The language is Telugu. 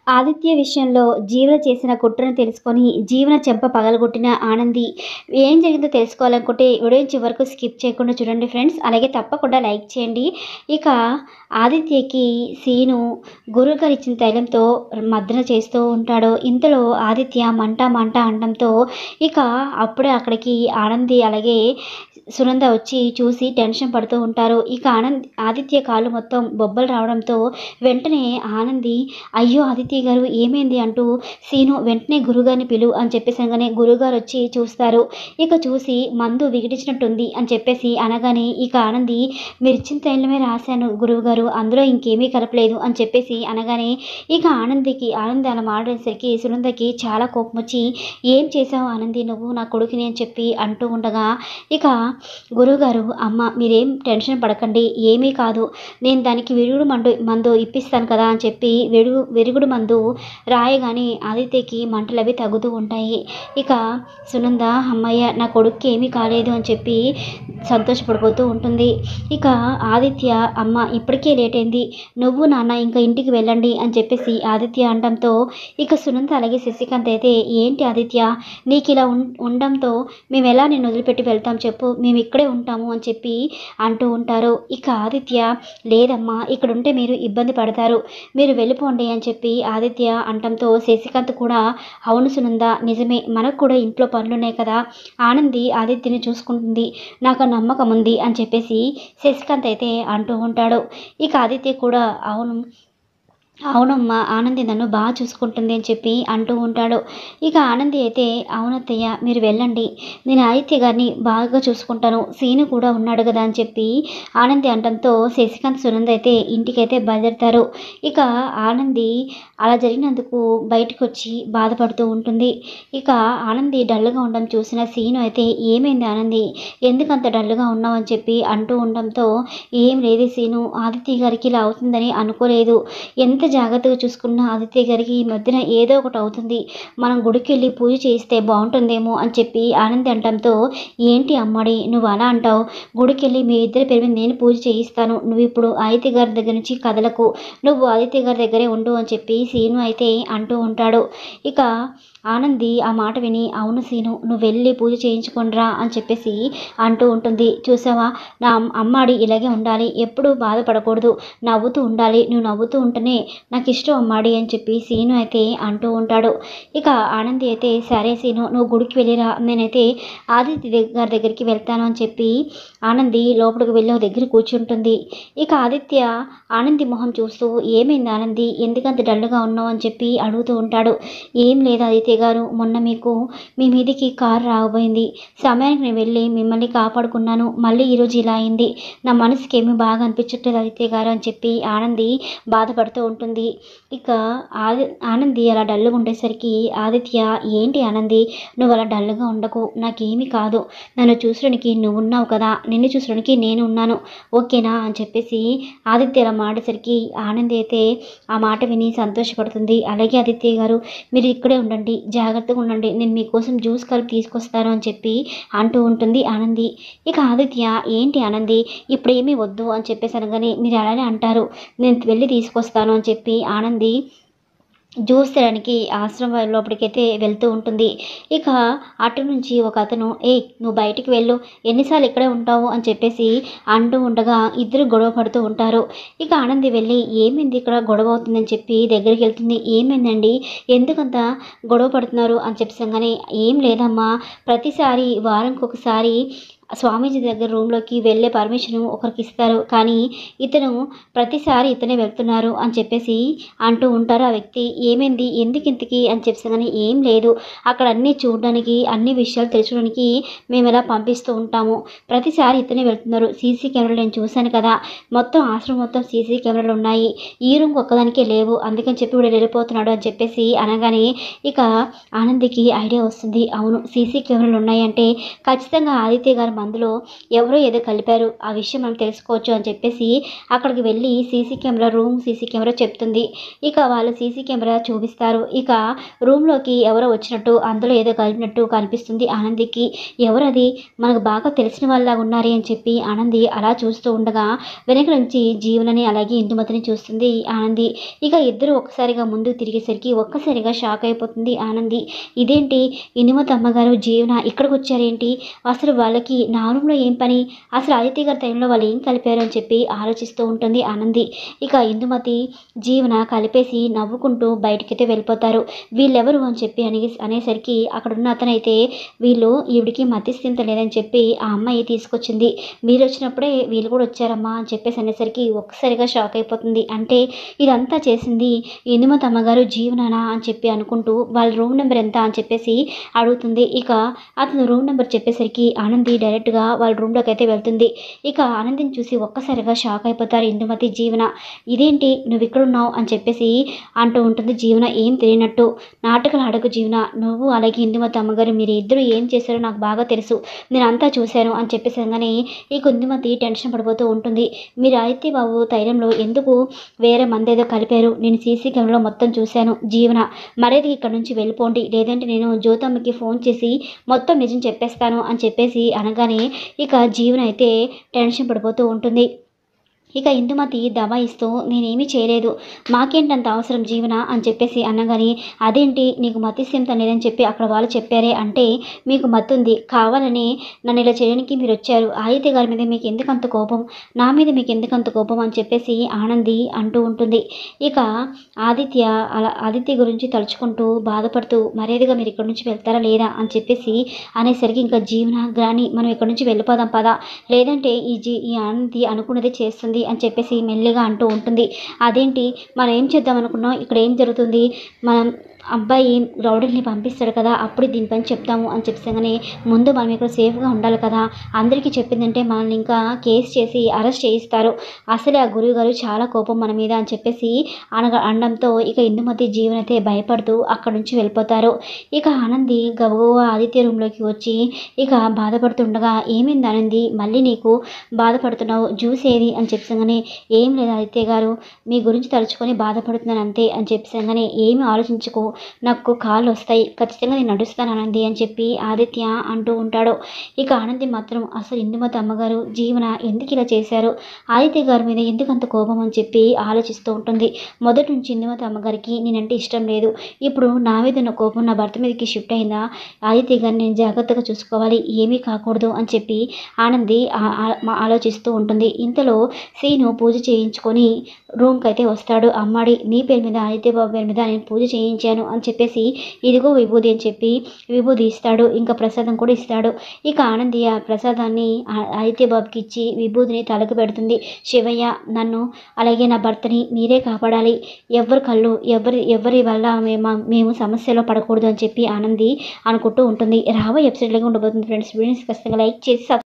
ఆదిత్య విషయంలో జీవన చేసిన కుట్రను తెలుసుకొని జీవన చెంప పగలగొట్టిన ఆనంది ఏం జరిగిందో తెలుసుకోవాలనుకుంటే వీడియో చివరకు స్కిప్ చేయకుండా చూడండి ఫ్రెండ్స్ అలాగే తప్పకుండా లైక్ చేయండి ఇక ఆదిత్యకి సీను గురువు గారు ఇచ్చిన తైలంతో మద్దన చేస్తూ ఉంటాడు ఇంతలో ఆదిత్య మంట మంట అనడంతో ఇక అప్పుడే అక్కడికి ఆనంది అలాగే సునంద వచ్చి చూసి టెన్షన్ పడుతూ ఉంటారు ఇక ఆనంద్ ఆదిత్య కాళ్ళు మొత్తం బొబ్బలు రావడంతో వెంటనే ఆనంది అయ్యో ఆదిత్య గారు ఏమైంది అంటూ సీను వెంటనే గురుగారిని పిలు అని చెప్పేసి అనగానే గురుగారు వచ్చి చూస్తారు ఇక చూసి మందు విగిడించినట్టుంది అని చెప్పేసి అనగానే ఇక ఆనంది మీరు ఇచ్చిన తైలమే రాశాను గురువుగారు అందులో ఇంకేమీ కలపలేదు అని చెప్పేసి అనగానే ఇక ఆనందికి ఆనంది అలా మాట్లాడేసరికి సునందకి చాలా కోపం వచ్చి ఏం చేసావు ఆనంది నువ్వు నా కొడుకుని అని చెప్పి అంటూ ఉండగా ఇక గురువుగారు అమ్మ మీరేం టెన్షన్ పడకండి ఏమీ కాదు నేను దానికి విరుగుడు మందు మందు ఇప్పిస్తాను కదా అని చెప్పి విరుగు విరుగుడు మందు రాయగానే ఆదిత్యకి మంటలు అవి తగ్గుతూ ఉంటాయి ఇక సునంద అమ్మయ్య నా కొడుక్కి ఏమీ కాలేదు అని చెప్పి సంతోషపడిపోతూ ఉంటుంది ఇక ఆదిత్య అమ్మ ఇప్పటికే లేట్ అయింది నువ్వు నాన్న ఇంకా ఇంటికి వెళ్ళండి అని చెప్పేసి ఆదిత్య అనడంతో ఇక సునంద అలాగే శశికాంత్ అయితే ఏంటి ఆదిత్య నీకు ఇలా ఉం ఉండడంతో మేము ఎలా నేను వదిలిపెట్టి వెళ్తాం చెప్పు మేము ఇక్కడే ఉంటాము అని చెప్పి అంటూ ఉంటారు ఇక ఆదిత్య లేదమ్మా ఇక్కడ ఉంటే మీరు ఇబ్బంది పడతారు మీరు వెళ్ళిపోండి అని చెప్పి ఆదిత్య అంటంతో శశికాంత్ కూడా అవును సునంద నిజమే మనకు కూడా ఇంట్లో పనులున్నాయి కదా ఆనంది ఆదిత్యని చూసుకుంటుంది నాకు ఆ నమ్మకం ఉంది అని చెప్పేసి శశికాంత్ అయితే అంటూ ఉంటాడు ఇక ఆదిత్య కూడా అవును అవునమ్మా ఆనంది నన్ను బాగా చూసుకుంటుంది అని చెప్పి అంటూ ఉంటాడు ఇక ఆనంది అయితే అవునత్తయ్య మీరు వెళ్ళండి నేను ఆదిత్య గారిని బాగా చూసుకుంటాను సీను కూడా ఉన్నాడు కదా అని చెప్పి ఆనంది అనడంతో శశికాంత్ సునంద అయితే ఇంటికైతే బయలుదేరుతారు ఇక ఆనంది అలా జరిగినందుకు బయటకు వచ్చి బాధపడుతూ ఉంటుంది ఇక ఆనంది డల్గా ఉండడం చూసిన సీను అయితే ఏమైంది ఆనంది ఎందుకంత డల్గా ఉన్నావు అని చెప్పి అంటూ ఉండడంతో ఏం లేదు సీను ఆదిత్య గారికి ఇలా అవుతుందని అనుకోలేదు ఎంత జాగ్రత్తగా చూసుకున్న ఆదిత్య గారికి ఈ మధ్యన ఏదో ఒకటి అవుతుంది మనం గుడికి వెళ్ళి పూజ చేయిస్తే బాగుంటుందేమో అని చెప్పి ఆనంది అంటంతో ఏంటి అమ్మడి నువ్వు అలా అంటావు గుడికి వెళ్ళి మీ ఇద్దరి పేరు మీద నేను పూజ చేయిస్తాను నువ్వు ఇప్పుడు ఆదిత్య గారి దగ్గర నుంచి కదలకు నువ్వు ఆదిత్య గారి దగ్గరే ఉండు అని చెప్పి సీను అయితే అంటూ ఉంటాడు ఇక ఆనంది ఆ మాట విని అవును సీను నువ్వు వెళ్ళి పూజ చేయించుకొనిరా అని చెప్పేసి అంటూ ఉంటుంది చూసావా నా అమ్- అమ్మాడి ఇలాగే ఉండాలి ఎప్పుడూ బాధపడకూడదు నవ్వుతూ ఉండాలి నువ్వు నవ్వుతూ ఉంటేనే నాకు ఇష్టం అమ్మాడి అని చెప్పి సీను అయితే అంటూ ఉంటాడు ఇక ఆనంది అయితే సరే సీను నువ్వు గుడికి వెళ్ళిరా నేనైతే ఆదిత్య దగ్గ- గారి దగ్గరికి వెళ్తాను అని చెప్పి ఆనంది లోపలికి వెళ్ళి ఒక దగ్గర కూర్చుంటుంది ఇక ఆదిత్య ఆనంది మొహం చూస్తూ ఏమైంది ఆనంది ఎందుకంత డల్గా ఉన్నావు అని చెప్పి అడుగుతూ ఉంటాడు ఏం లేదు ఆదిత్య గారు మొన్న మీకు మీ మీదికి కారు రాబోయింది సమయానికి నేను వెళ్ళి మిమ్మల్ని కాపాడుకున్నాను మళ్ళీ ఈరోజు ఇలా అయింది నా మనసుకి ఏమీ బాగా అనిపించట్లేదు ఆదిత్య గారు అని చెప్పి ఆనంది బాధపడుతూ ఉంటుంది ఇక ఆది ఆనంది అలా డల్గా ఉండేసరికి ఆదిత్య ఏంటి ఆనంది నువ్వు అలా డల్గా ఉండకు నాకేమీ కాదు నన్ను చూసడానికి నువ్వు ఉన్నావు కదా నిన్ను చూసడానికి నేను ఉన్నాను ఓకేనా అని చెప్పేసి ఆదిత్య అలా మాటేసరికి ఆనంది అయితే ఆ మాట విని సంతోషపడుతుంది అలాగే ఆదిత్య గారు మీరు ఇక్కడే ఉండండి జాగ్రత్తగా ఉండండి నేను మీకోసం జ్యూస్ కలిపి తీసుకొస్తాను అని చెప్పి అంటూ ఉంటుంది ఆనంది ఇక ఆదిత్య ఏంటి ఆనంది ఇప్పుడు ఏమీ వద్దు అని చెప్పేసి అనగానే మీరు అలానే అంటారు నేను వెళ్ళి తీసుకొస్తాను అని చెప్పి ఆనంది జ్యూస్ తినడానికి ఆశ్రమం లోపలికైతే వెళ్తూ ఉంటుంది ఇక అటు నుంచి ఒక అతను ఏ నువ్వు బయటికి వెళ్ళు ఎన్నిసార్లు ఇక్కడే ఉంటావు అని చెప్పేసి అంటూ ఉండగా ఇద్దరు గొడవ పడుతూ ఉంటారు ఇక ఆనంది వెళ్ళి ఏమైంది ఇక్కడ గొడవ అవుతుందని చెప్పి దగ్గరికి వెళ్తుంది ఏమైందండి ఎందుకంత గొడవ పడుతున్నారు అని చెప్పగానే ఏం లేదమ్మా ప్రతిసారి వారానికి ఒకసారి స్వామీజీ దగ్గర రూమ్లోకి వెళ్ళే పర్మిషన్ ఒకరికి ఇస్తారు కానీ ఇతను ప్రతిసారి ఇతనే వెళ్తున్నారు అని చెప్పేసి అంటూ ఉంటారు ఆ వ్యక్తి ఏమైంది ఎందుకు ఇంతకి అని చెప్పగానే ఏం లేదు అక్కడ అన్నీ చూడడానికి అన్ని విషయాలు తెలుసుకోవడానికి మేము ఇలా పంపిస్తూ ఉంటాము ప్రతిసారి ఇతనే వెళ్తున్నారు సీసీ కెమెరాలు నేను చూశాను కదా మొత్తం ఆశ్రమం మొత్తం సీసీ కెమెరాలు ఉన్నాయి ఈ రూమ్ ఒక్కదానికే లేవు అందుకని చెప్పి వీడు వెళ్ళిపోతున్నాడు అని చెప్పేసి అనగానే ఇక ఆనందికి ఐడియా వస్తుంది అవును సీసీ కెమెరాలు ఉన్నాయంటే ఖచ్చితంగా ఆదిత్య గారు మందులో ఎవరో ఏదో కలిపారు ఆ విషయం మనం తెలుసుకోవచ్చు అని చెప్పేసి అక్కడికి వెళ్ళి CC camera room CC camera చెప్తుంది ఇక వాళ్ళు సీసీ కెమెరా చూపిస్తారు ఇక రూమ్లోకి ఎవరో వచ్చినట్టు అందులో ఏదో కలిపినట్టు కనిపిస్తుంది ఆనందికి ఎవరది మనకు బాగా తెలిసిన వాళ్ళలాగా ఉన్నారే అని చెప్పి ఆనంది అలా చూస్తూ ఉండగా వెనక నుంచి జీవనని అలాగే ఇందుమతిని చూస్తుంది ఆనంది ఇక ఇద్దరు ఒక్కసారిగా ముందుకు తిరిగేసరికి ఒక్కసారిగా షాక్ అయిపోతుంది ఆనంది ఇదేంటి ఇందుమతి అమ్మగారు జీవన ఇక్కడికి వచ్చారేంటి అసలు వాళ్ళకి నా రూమ్లో ఏం పని అసలు ఆదిత్య గారి టైంలో వాళ్ళు ఏం కలిపారు అని చెప్పి ఆలోచిస్తూ ఉంటుంది ఆనంది ఇక ఇందుమతి జీవన కలిపేసి నవ్వుకుంటూ బయటికైతే వెళ్ళిపోతారు వీళ్ళెవరు అని చెప్పి అని అనేసరికి అక్కడున్న అతనైతే వీళ్ళు ఈవిడికి మతిస్థింత లేదని చెప్పి ఆ అమ్మాయి తీసుకొచ్చింది మీరు వచ్చినప్పుడే వీళ్ళు కూడా వచ్చారమ్మా అని చెప్పేసి అనేసరికి ఒక్కసారిగా షాక్ అయిపోతుంది అంటే ఇదంతా చేసింది ఇందుమతి అమ్మగారు జీవనానా అని చెప్పి అనుకుంటూ వాళ్ళ రూమ్ నెంబర్ ఎంత అని చెప్పేసి అడుగుతుంది ఇక అతను రూమ్ నెంబర్ చెప్పేసరికి ఆనంది డైరెక్ట్గా వాళ్ళ రూమ్లోకి అయితే వెళ్తుంది ఇక ఆనందిని చూసి ఒక్కసారిగా షాక్ అయిపోతారు ఇందుమతి జీవన ఇదేంటి నువ్వు ఇక్కడ ఉన్నావు అని చెప్పేసి అంటూ ఉంటుంది జీవన ఏం తెలియనట్టు నాటకాలు ఆడకు జీవన నువ్వు అలాగే ఇందుమతి అమ్మగారు మీరు ఇద్దరు ఏం చేశారో నాకు బాగా తెలుసు నేను అంతా చూశాను అని చెప్పేసి అనగానే ఈ ఇందుమతి టెన్షన్ పడిపోతూ ఉంటుంది మీరు అయితే బాబు తైలంలో ఎందుకు వేరే మంది ఏదో కలిపారు నేను సీసీ కెమెరాలో మొత్తం చూశాను జీవన మరేది ఇక్కడ నుంచి వెళ్ళిపోండి లేదంటే నేను జ్యోతమ్మకి ఫోన్ చేసి మొత్తం నిజం చెప్పేస్తాను అని చెప్పేసి అనగానే ఇక జీవన అయితే టెన్షన్ పడిపోతూ ఉంటుంది ఇక ఇందుమతి దబాయిస్తూ నేనేమీ చేయలేదు మాకేంటంత అవసరం జీవన అని చెప్పేసి అనగానే అదేంటి నీకు మతిస్థింత లేదని చెప్పి అక్కడ వాళ్ళు చెప్పారే అంటే మీకు మత్తుంది కావాలని నన్ను ఇలా చేయడానికి మీరు వచ్చారు ఆదిత్య గారి మీద మీకు ఎందుకు అంత కోపం నా మీద మీకు ఎందుకు అంత కోపం అని చెప్పేసి ఆనంది అంటూ ఉంటుంది ఇక ఆదిత్య అలా ఆదిత్య గురించి తలుచుకుంటూ బాధపడుతూ మర్యాదగా మీరు ఇక్కడి నుంచి వెళ్తారా లేదా అని చెప్పేసి అనేసరికి ఇంకా జీవన గ్రాని మనం ఇక్కడి నుంచి వెళ్ళిపోదాం పదా లేదంటే ఈ జీ ఈ ఆనంది అనుకున్నది చేస్తుంది అని చెప్పేసి మెల్లిగా అంటూ ఉంటుంది అదేంటి మనం ఏం చేద్దాం అనుకున్నాం ఇక్కడ ఏం జరుగుతుంది మనం అబ్బాయి రౌడీని పంపిస్తాడు కదా అప్పుడు దీనిపైన చెప్తాము అని చెప్పగానే ముందు మనం ఇక్కడ సేఫ్గా ఉండాలి కదా అందరికీ చెప్పిందంటే మనల్ని ఇంకా కేసు చేసి అరెస్ట్ చేయిస్తారు అసలే ఆ గురువు గారు చాలా కోపం మన మీద అని చెప్పేసి అనగ అనడంతో ఇక ఇందుమతి జీవన అయితే భయపడుతూ అక్కడ నుంచి వెళ్ళిపోతారు ఇక ఆనంది గబగబా ఆదిత్య రూమ్లోకి వచ్చి ఇక బాధపడుతుండగా ఏమైంది ఆనంది మళ్ళీ నీకు బాధపడుతున్నావు జ్యూస్ ఏది అని చెప్పగానే ఏం లేదు ఆదిత్య గారు మీ గురించి తలుచుకొని బాధపడుతున్నాను అంతే అని చెప్పగానే ఏమి ఆలోచించుకో నాకు కాళ్ళు వస్తాయి ఖచ్చితంగా నేను నడుస్తాను ఆనంది అని చెప్పి ఆదిత్య అంటూ ఉంటాడు ఇక ఆనంది మాత్రం అసలు ఇందుమతి అమ్మగారు జీవన ఎందుకు ఇలా చేశారు ఆదిత్య గారి మీద ఎందుకు అంత కోపం అని చెప్పి ఆలోచిస్తూ ఉంటుంది మొదటి నుంచి ఇందుమతి అమ్మగారికి నేనంటే ఇష్టం లేదు ఇప్పుడు నా మీద ఉన్న కోపం నా భర్త మీదకి షిఫ్ట్ అయిందా ఆదిత్య గారిని నేను జాగ్రత్తగా చూసుకోవాలి ఏమీ కాకూడదు అని చెప్పి ఆనంది ఆ- ఆ- మా- ఆలోచిస్తూ ఉంటుంది ఇంతలో సీను పూజ చేయించుకొని రూమ్కి అయితే వస్తాడు అమ్మాడి నీ పేరు మీద ఆదిత్య బాబు పేరు మీద నేను పూజ చేయించాను అని చెప్పేసి ఇదిగో విభూది అని చెప్పి విభూది ఇస్తాడు ఇంకా ప్రసాదం కూడా ఇస్తాడు ఇక ఆనంది ఆ ప్రసాదాన్ని ఆ- ఆదిత్య బాబుకి ఇచ్చి విభూదిని తలకు పెడుతుంది శివయ్య నన్ను అలాగే నా భర్తని మీరే కాపాడాలి ఎవరి కళ్ళు ఎవరి ఎవరి వల్ల మేము మేము సమస్యలో పడకూడదు అని చెప్పి ఆనంది అనుకుంటూ ఉంటుంది రాబోయే ఎపిసోడ్లో ఉండబోతుంది ఫ్రెండ్స్ వీడియోస్ ఖచ్చితంగా లైక్ చేసి